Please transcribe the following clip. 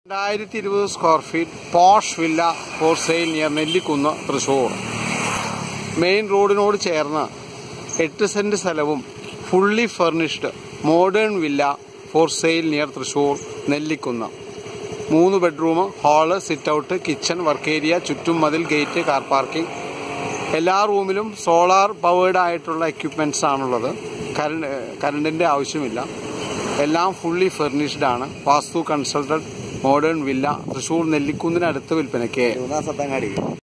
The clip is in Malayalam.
രണ്ടായിരത്തി ഇരുപത് square feet posh villa for sale near Nellikunnu Thrissur main റോഡിനോട് ചേർന്ന് എട്ട് സെന്റ് സ്ഥലവും fully furnished modern villa for sale near Thrissur Nellikunnu മൂന്ന് bedroom hall sit out kitchen work area ചുറ്റും മതിൽ ഗേറ്റ് കാർ പാർക്കിംഗ് എല്ലാ റൂമിലും സോളാർ പവേർഡ് ആയിട്ടുള്ള എക്യുപ്മെന്റ്സ് ആണുള്ളത് കറണ്ട് കറണ്ടിന്റെ ആവശ്യമില്ല എല്ലാം ഫുള്ളി ഫർണിഷ്ഡ് ആണ് vastu consultant modern villa Thrissur നെല്ലിക്കുന്നിനടുത്ത് വിൽപ്പനയ്ക്ക് സത്തങ്ങാടി